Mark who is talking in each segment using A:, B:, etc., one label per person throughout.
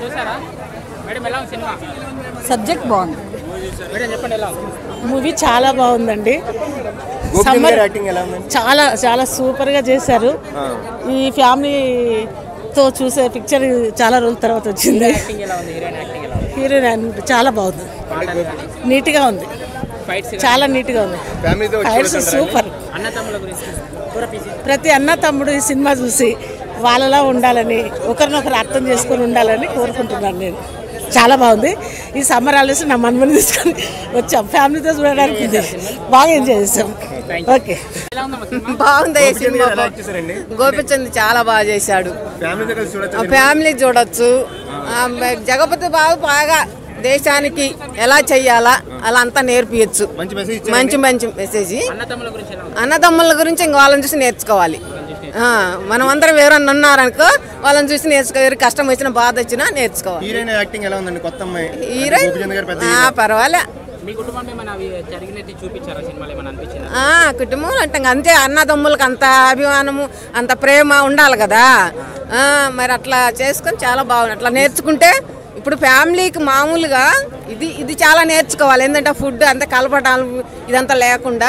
A: చూసారా మేడం ఎలా ఉంది సినిమా
B: సబ్జెక్ట్ బాగుంది
A: మేడం చెప్పండి ఎలా ఉంది
B: మూవీ చాలా బాగుందండి
C: గోపిచంద్
B: సమ్మర్
C: గారి యాక్టింగ్ ఎలా ఉందండి
B: చాలా చాలా సూపర్గా చేశారు ఈ ఫ్యామిలీతో చూసే పిక్చర్ చాలా రోజుల తర్వాత వచ్చింది
A: యాక్టింగ్ ఎలా ఉంది హీరోయిన్ యాక్టింగ్ ఎలా ఉంది
B: హీరోయిన్ చాలా బాగుంది
A: పాటలు కానీ
B: నీట్గా ఉంది
A: ఫైట్స్
B: చాలా నీట్గా ఉంది
C: ఫ్యామిలీతో వచ్చి
B: ఫైట్స్ సూపర్
A: అన్న తమ్ముల గురించి పూర పీసీ
B: ప్రతి అన్న తమ్ముడు ఈ సినిమా చూసి వాళ్ళలా ఉండాలని ఒకరినొకరు అర్థం చేసుకొని ఉండాలని కోరుకుంటున్నాను నేను చాలా బాగుంది ఈ సమ్మర్ హాలిడేస్ నా మన్మని తీసుకొని వచ్చాం ఫ్యామిలీతో చూడడానికి ఉంది బాగా ఎంజాయ్ చేసాం ఓకే
A: ఎలా ఉందమ్మా సినిమా
D: బాగుంది ఈ
C: గోపిచంద్
D: సినిమా
C: గారు ఎలా యాక్ట్ చేశారండి
D: గోపిచంద్ చాలా బాగా చేశాడు
C: ఫ్యామిలీతో కలిసి
D: ఆ
C: చూడొచ్చు
D: ఫ్యామిలీ చూడొచ్చు ఆ జగపతి బాబు బాగా దేశానికి ఎలా చెయ్యాలా అలా అంతా నేర్పియచ్చు
C: మంచి మెసేజ్
D: మంచి మంచి మెసేజ్
A: అన్న తమ్ముల గురించి ఎలా ఉంది
D: అన్నదమ్ముల గురించి ఇంక వాళ్ళని చూసి నేర్చుకోవాలి ఆ, మనం అందరం ఎవరన్నా ఉన్నారనుకో వాళ్ళని చూసి నేర్చుకో ఎవరికి కష్టం వచ్చినా బాధ వచ్చినా నేర్చుకోవాలి
C: హీరోయిన్ యాక్టింగ్ ఎలా ఉందండి కొత్త అమ్మాయి
D: హీరోయిన్
C: గోపిచంద్ గారు పెద్ద
D: ఆ, పర్వాలే
A: మీ కుటుంబం ఏమైనా అవి జరిగినట్టు చూపించారా సినిమాలో ఏమైనా అనిపించిందా
D: ఆ, కుటుంబం అంటే ఇంక అంతే అన్నదమ్ములకు అంత అభిమానము అంత ప్రేమ ఉండాలి కదా ఆ, మరి అట్లా చేసుకొని చాలా బాగుంది అట్లా నేర్చుకుంటే ఇప్పుడు ఫ్యామిలీకి మామూలుగా ఇది ఇది చాలా నేర్చుకోవాలి ఏంటంటే ఫుడ్ అంతా కలపటాలు ఇదంతా లేకుండా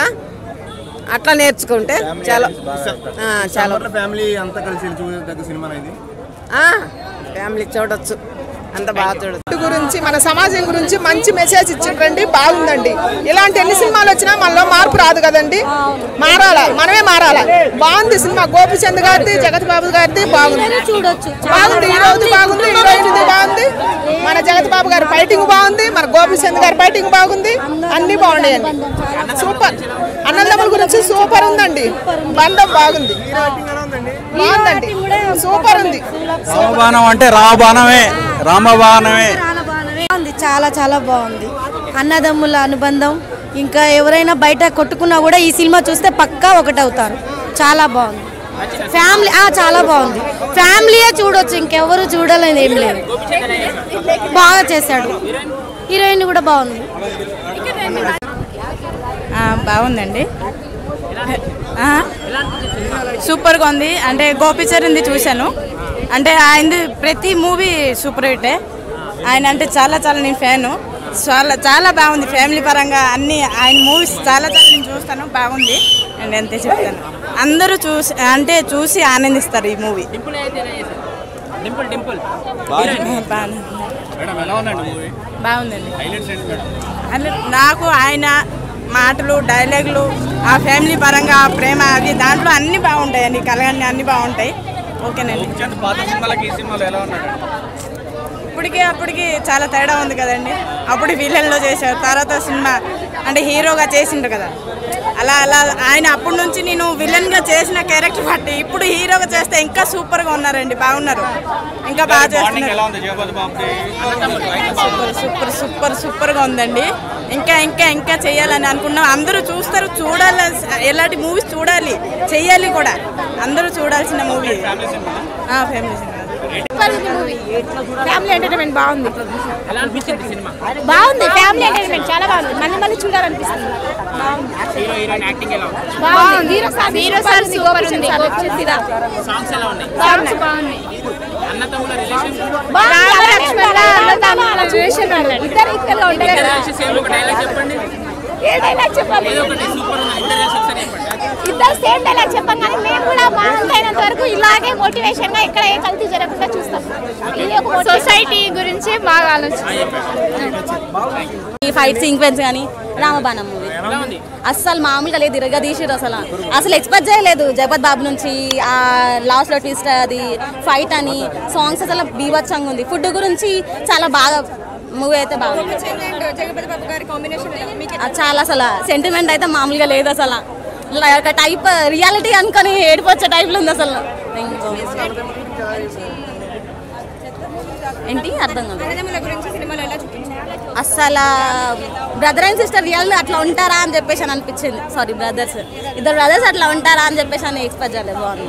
D: అట్లా నేర్చుకుంటే చాలా ఆ, చాలా
C: సమ్మర్ ఫ్యామిలీ అంతా కలిసి చూడదగ్గ సినిమా ఇది
D: ఆ, ఫ్యామిలీ చూడొచ్చు అంత బాగా చూడొచ్చు
E: ఫుడ్ గురించి మన సమాజం గురించి మంచి మెసేజ్ ఇచ్చిండ్రండి బాగుందండి ఇలాంటి ఎన్ని సినిమాలు వచ్చినా మనలో మార్పు రాదు కదండి మారాలా మనమే మారాలా బాగుంది సినిమా గోపిచంద్ గారిది జగత్ బాబు గారిది బాగుంది
F: చూడొచ్చు
E: బాగుంది ఈ రోజు బాగుంది హీరోయిన్ బాగుంది మన జగత్ బాబు గారి ఫైటింగ్ బాగుంది మన గోపిచంద్ గారి ఫైటింగ్ బాగుంది అన్ని బాగున్నాయండి సూపర్ అన్నదమ్ముల గురించి సూపర్ ఉందండి బంధం బాగుంది బాగుందండి సూపర్ ఉంది
G: రామబాణం అంటే రామబాణమే రామబాణమే
F: బాగుంది చాలా చాలా బాగుంది అన్నదమ్ముల అనుబంధం ఇంకా ఎవరైనా బయట కొట్టుకున్నా కూడా ఈ సినిమా చూస్తే పక్కా ఒకటవుతారు చాలా బాగుంది ఫ్యామిలీ ఆ, చాలా బాగుంది ఫ్యామిలీయే చూడొచ్చు ఇంకెవరు చూడాలని ఏం లేదు బాగా చేశాడు హీరోయిన్ కూడా బాగుంది
H: బాగుందండి ఆ, సూపర్గా ఉంది అంటే గోపిచరణ్ది చూశాను అంటే ఆయనది ప్రతి మూవీ సూపర్ హిట్టే ఆయన అంటే చాలా చాలా నేను ఫ్యాను చాలా చాలా బాగుంది ఫ్యామిలీ పరంగా అన్ని ఆయన మూవీస్ చాలా చాలా నేను చూస్తాను బాగుంది అండ్ అంతే చెప్తాను అందరూ చూసి అంటే చూసి ఆనందిస్తారు ఈ మూవీ
A: డింపుల్ అయితే ఎలా చేశారు డింపుల్ డింపుల్
H: బాగుంది బాగుందండి అంటే నాకు ఆయన మాటలు డైలాగులు ఆ ఫ్యామిలీ పరంగా ఆ ప్రేమ అవి దాంట్లో అన్ని బాగుంటాయండి కలగన్ని అన్ని బాగుంటాయి ఓకేనండి
G: పాత సినిమాలకి ఈ సినిమాలో ఎలా ఉన్నాడు
H: ఇప్పటికి అప్పటికి చాలా తేడా ఉంది కదండి అప్పుడు విలన్లో చేశారు తర్వాత సినిమా అంటే హీరోగా చేసిండ్రు కదా అలా అలా ఆయన అప్పటి నుంచి నేను విలన్గా చేసిన క్యారెక్టర్ బట్టి ఇప్పుడు హీరోగా చేస్తే ఇంకా సూపర్గా ఉన్నారండి బాగున్నారు ఇంకా బాగా చేస్తున్నారు
G: ఎలా ఉంది జగపతి బాబుకి
H: సూపర్ సూపర్ సూపర్ సూపర్గా ఉందండి ఇంకా ఇంకా ఇంకా చేయాలని అనుకున్నాం అందరూ చూస్తారు చూడాలి ఎలాంటి మూవీస్ చూడాలి చెయ్యాలి కూడా అందరూ చూడాల్సిన movie family cinema
F: family entertainment బాగుంది
A: ఎలా అనిపించింది సినిమా
F: బాగుంది ఫ్యామిలీ ఎంటర్టైన్మెంట్ చాలా బాగుంది మళ్ళీ మళ్ళీ చూడాలనిపిస్తుంది
A: హీరో హీరోయిన్ యాక్టింగ్ ఎలా ఉంది
F: బాగుంది హీరో సార్ సూపర్ ఉంది
A: సాంగ్స్ ఎలా ఉన్నాయి
F: సాంగ్స్ బాగున్నాయి
A: అన్న తమ్ముల రిలేషన్ ఇద్దరు కలిసి సేమ్ ఒక డైలాగ్ చెప్పండి ఏదో ఒకటి సూపర్ ఉంది ఇద్దరు కలిసి ఒకసారి చెప్పండి
F: ఇద్దరు సేమ్ డైలాగ్ చెప్పాం కానీ మేము కూడా మా అయినంత వరకు ఇలాగే మోటివేషన్ గా ఎక్కడ ఏ కల్తీ జరగకుండా చూస్తాం సొసైటీ గురించి బాగా ఆలోచిస్తాం
I: ఈ ఫైట్ సీక్వెన్స్ కానీ రామబాణం మూవీ
A: ఎలా ఉంది
I: అస్సలు మామూలుగా లేదు ఇరగా తీసిరు అసలు అసలు ఎక్స్పెక్ట్ చేయలేదు జగపత్ బాబు నుంచి ఆ లాస్ట్ లో ట్విస్ట్ అది ఫైట్ అని సాంగ్స్ అసలు బీభత్సంగా ఉంది ఫుడ్ గురించి చాలా బాగా మూవీ అయితే బాగుంది ఆ, చాలా అసలు సెంటిమెంట్ అయితే మామూలుగా లేదు అసలు ల- ఒక టైప్ రియాలిటీ అనుకొని ఏడిపోచ్చే టైప్లో ఉంది అసలు ఏంటి అర్థం కాదు అస్సలు బ్రదర్ అండ్ సిస్టర్ రియల్ అట్లా ఉంటారా అని చెప్పేసి అని అనిపించింది సారీ బ్రదర్స్ ఇద్దరు బ్రదర్స్ అట్లా ఉంటారా అని చెప్పేసి అని ఎక్స్పెక్ట్ చేయలేదు బాగుంది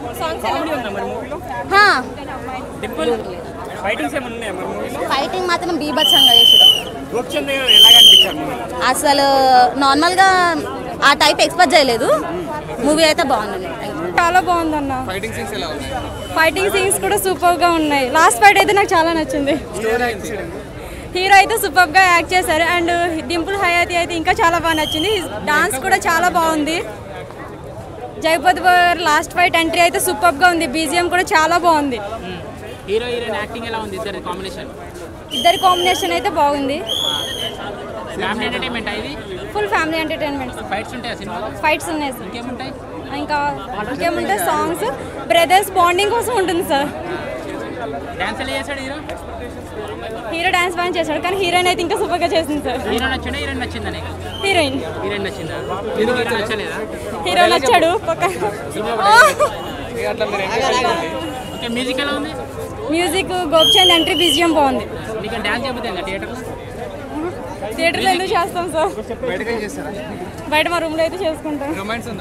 I: హా.
A: డింపుల్ ఫైటింగ్స్ ఏమైనా ఉన్నాయా మరి మూవీలో
I: ఫైటింగ్ మాత్రం బీభత్సంగా చేసారు
A: గోపిచంద్ ఎలాగ అనిపించారు మూవీ
I: అసలు నార్మల్గా ఆ టైప్ ఎక్స్పెక్ట్ చేయలేదు మూవీ అయితే బాగుంది
H: చాలా బాగుందన్న
C: ఫైటింగ్ సీన్స్ ఎలా ఉన్నాయి
I: ఫైటింగ్ సీన్స్ కూడా సూపర్గా ఉన్నాయి లాస్ట్ ఫైట్ అయితే నాకు చాలా నచ్చింది హీరో అయితే సూపర్గా యాక్ట్ చేశారు అండ్ డింపుల్ హయాతి అయితే ఇంకా చాలా బాగా నచ్చింది డాన్స్ కూడా చాలా బాగుంది జగపతి గారు లాస్ట్ ఫైట్ ఎంట్రీ అయితే సూపర్గా ఉంది బీజిఎం కూడా చాలా బాగుంది
A: హీరో హీరోయిన్ యాక్టింగ్ ఎలా ఉంది ఇద్దరి కాంబినేషన్
I: ఇద్దరి కాంబినేషన్ అయితే బాగుంది
A: ఫ్యామిలీ ఎంటర్టైన్మెంట్ ఇది
I: ఫుల్ ఫ్యామిలీ ఎంటర్టైన్మెంట్
A: ఫైట్స్ ఉంటాయి సినిమాలో
I: ఫైట్స్ ఉన్నాయి సార్
A: ఇంకేముంటాయి
I: ఇంకా ఇంకేముంటే సాంగ్స్ బ్రదర్స్ బాండింగ్ కోసం ఉంటుంది సార్
A: డాన్స్ ఎలా చేశాడు హీరో
I: హీరో డాన్స్ బాగా చేశాడు కానీ హీరోయిన్ అయితే ఇంకా సూపర్గా చేసింది సార్
A: హీరో నచ్చిందా హీరోయిన్ నచ్చిందా నీకు
I: హీరోయిన్
A: హీరోయిన్ నచ్చిందా హీరో హీరో నచ్చలేదా
I: హీరో నచ్చాడు పక్క
A: ఓకే మ్యూజిక్ ఎలా ఉంది
I: మ్యూజిక్ గోపిచంద్ ఎంట్రీ బీజియం బాగుంది
A: నీకు డాన్స్ చెబుతుంది థియేటర్లో
I: థియేటర్లో ఎందుకు చేస్తాం సార్
C: బయటకేం చేస్తారా
I: బయట మా రూమ్లో అయితే చేసుకుంటాం